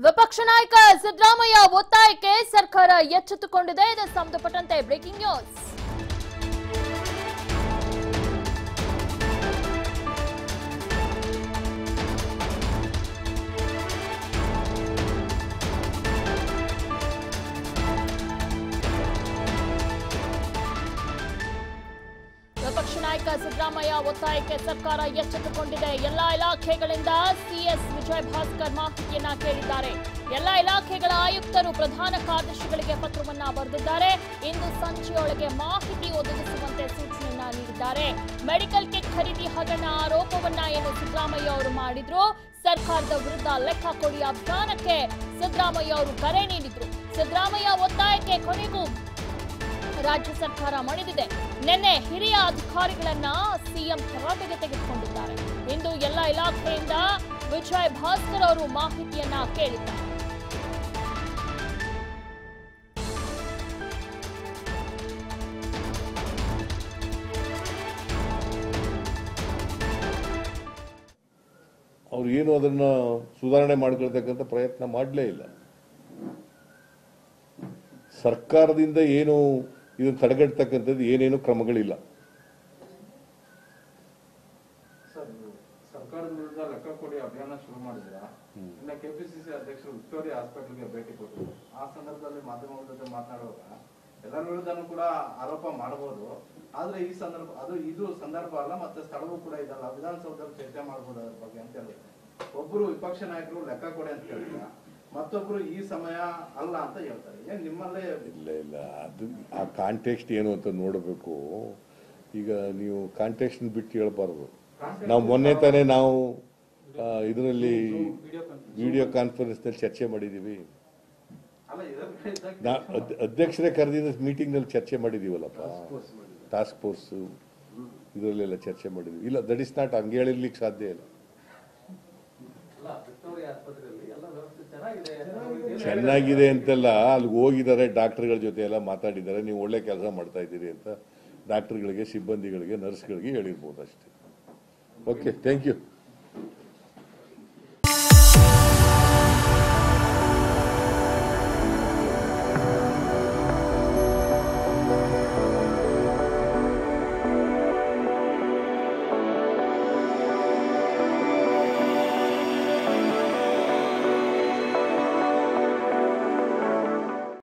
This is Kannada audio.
ವಿಪಕ್ಷ ನಾಯಕ ಸಿದ್ದರಾಮಯ್ಯ ಒತ್ತಾಯಕ್ಕೆ ಸರ್ಕಾರ ಎಚ್ಚೆತ್ತುಕೊಂಡಿದೆ ಇದಕ್ಕೆ ಸಂಬಂಧಪಟ್ಟಂತೆ ಬ್ರೇಕಿಂಗ್ ನ್ಯೂಸ್ ವಿಪಕ್ಷ ನಾಯಕ ಸಿದ್ದರಾಮಯ್ಯ ಒತ್ತಾಯಕ್ಕೆ ಸರ್ಕಾರ ಎಚ್ಚೆತ್ತುಕೊಂಡಿದೆ ಎಲ್ಲಾ ಇಲಾಖೆಗಳಿಂದ ಸಿಎಸ್ ವಿಜಯ್ ಭಾಸ್ಕರ್ ಮಾಹಿತಿಯನ್ನ ಕೇಳಿದ್ದಾರೆ ಎಲ್ಲಾ ಇಲಾಖೆಗಳ ಆಯುಕ್ತರು ಪ್ರಧಾನ ಕಾರ್ಯದರ್ಶಿಗಳಿಗೆ ಪತ್ರವನ್ನ ಬರೆದಿದ್ದಾರೆ ಇಂದು ಸಂಜೆಯೊಳಗೆ ಮಾಹಿತಿ ಒದಗಿಸುವಂತೆ ಸೂಚನೆಯನ್ನ ನೀಡಿದ್ದಾರೆ ಮೆಡಿಕಲ್ ಕಿಟ್ ಖರೀದಿ ಹಗರಣ ಆರೋಪವನ್ನ ಏನು ಸಿದ್ದರಾಮಯ್ಯ ಅವರು ಮಾಡಿದ್ರು ಸರ್ಕಾರದ ವಿರುದ್ಧ ಲೆಕ್ಕ ಕೊಡಿ ಅಭಿಯಾನಕ್ಕೆ ಸಿದ್ದರಾಮಯ್ಯ ಅವರು ಕರೆ ನೀಡಿದ್ರು ಸಿದ್ದರಾಮಯ್ಯ ಒತ್ತಾಯಕ್ಕೆ ಕೊನೆಗೂ ರಾಜ್ಯ ಸರ್ಕಾರ ಮಣಿದಿದೆ ನಿನ್ನೆ ಹಿರಿಯ ಅಧಿಕಾರಿಗಳನ್ನ ಸಿಎಂ ತರಾಟೆಗೆ ತೆಗೆದುಕೊಂಡಿದ್ದಾರೆ ಇಂದು ಎಲ್ಲ ಇಲಾಖೆಯಿಂದ ವಿಜಯ್ ಭಾಸ್ಕರ್ ಅವರು ಮಾಹಿತಿಯನ್ನ ಕೇಳಿದ್ದಾರೆ ಅವ್ರು ಏನು ಅದನ್ನ ಸುಧಾರಣೆ ಮಾಡ್ಕೊಳ್ತಕ್ಕಂಥ ಪ್ರಯತ್ನ ಮಾಡಲೇ ಇಲ್ಲ ಸರ್ಕಾರದಿಂದ ಏನು ಇದನ್ನು ತಡೆಗಟ್ಟತಕ್ಕಂಥದ್ದು ಏನೇನು ಕ್ರಮಗಳಿಲ್ಲ ಸರ್ ಸರ್ಕಾರದ ವಿರುದ್ಧ ಲೆಕ್ಕ ಕೊಡಿ ಅಭಿಯಾನ ಶುರು ಮಾಡಿದ್ರ ಇನ್ನ ಕೆಪಿಸಿಸಿ ಅಧ್ಯಕ್ಷರು ವಿಕ್ಟೋರಿಯಾ ಹಾಸ್ಪಿಟಲ್ಗೆ ಭೇಟಿ ಕೊಟ್ಟರು ಆ ಸಂದರ್ಭದಲ್ಲಿ ಮಾಧ್ಯಮಗಳ ಜೊತೆ ಮಾತನಾಡುವಾಗ ಎಲ್ಲರ ವಿರುದ್ಧನೂ ಕೂಡ ಆರೋಪ ಮಾಡಬಹುದು ಆದ್ರೆ ಈ ಸಂದರ್ಭ ಅದು ಇದು ಸಂದರ್ಭ ಅಲ್ಲ ಮತ್ತೆ ಸ್ಥಳವೂ ಕೂಡ ಇದಲ್ಲ ವಿಧಾನಸೌಧದಲ್ಲಿ ಚರ್ಚೆ ಮಾಡಬಹುದು ಅದ್ರ ಬಗ್ಗೆ ಅಂತ ಹೇಳಿದ್ರು ಒಬ್ರು ವಿಪಕ್ಷ ನಾಯಕರು ಲೆಕ್ಕ ಕೊಡಿ ಅಂತ ಹೇಳ್ತಾರೆ ಮತ್ತೊಬ್ರು ಈ ಸಮಯ ಅಲ್ಲ ಅಂತ ಹೇಳ್ತಾರೆ ಏನ್ ನಿಮ್ಮಲ್ಲೇ ಇಲ್ಲ ಇಲ್ಲ ಅದು ಆ ಕಾಂಟೆಕ್ಸ್ಟ್ ಏನು ಅಂತ ನೋಡಬೇಕು ಈಗ ನೀವು ಕಾಂಟೆಕ್ಸ್ಟ್ ಬಿಟ್ಟು ಹೇಳ್ಬಾರ್ದು ನಾವು ಮೊನ್ನೆ ತಾನೇ ನಾವು ಇದರಲ್ಲಿ ವಿಡಿಯೋ ಕಾನ್ಫರೆನ್ಸ್ನಲ್ಲಿ ಚರ್ಚೆ ಮಾಡಿದ್ದೀವಿ ಅಲ್ಲ ಇದರ ನಾ ಅದ್- ಅಧ್ಯಕ್ಷರೇ ಕರೆದಿದ್ದ ಮೀಟಿಂಗ್ನಲ್ಲಿ ಚರ್ಚೆ ಮಾಡಿದೀವಲ್ಲಪ್ಪ ಟಾಸ್ಕ್ ಫೋರ್ಸ್ ಇದರಲ್ಲೆಲ್ಲ ಚರ್ಚೆ ಮಾಡಿದ್ವಿ ಇಲ್ಲ ದಟ್ ಇಸ್ ನಾಟ್ ಹಂಗೆ ಹೇಳಿರ್ಲಿಕ್ಕೆ ಸಾಧ್ಯ ಇಲ್ಲ ಚೆನ್ನಾಗಿದೆ ಅಂತೆಲ್ಲ ಅಲ್ಲಿಗೆ ಹೋಗಿದ್ದಾರೆ ಡಾಕ್ಟರ್ಗಳ ಜೊತೆ ಎಲ್ಲ ಮಾತಾಡಿದ್ದಾರೆ ನೀವು ಒಳ್ಳೆ ಕೆಲಸ ಮಾಡ್ತಾ ಇದ್ದೀರಿ ಅಂತ ಡಾಕ್ಟರ್ಗಳಿಗೆ ಸಿಬ್ಬಂದಿಗಳಿಗೆ ನರ್ಸ್ಗಳಿಗೆ ಹೇಳಿರ್ಬೋದು ಅಷ್ಟೇ ಓಕೆ ಥ್ಯಾಂಕ್ ಯು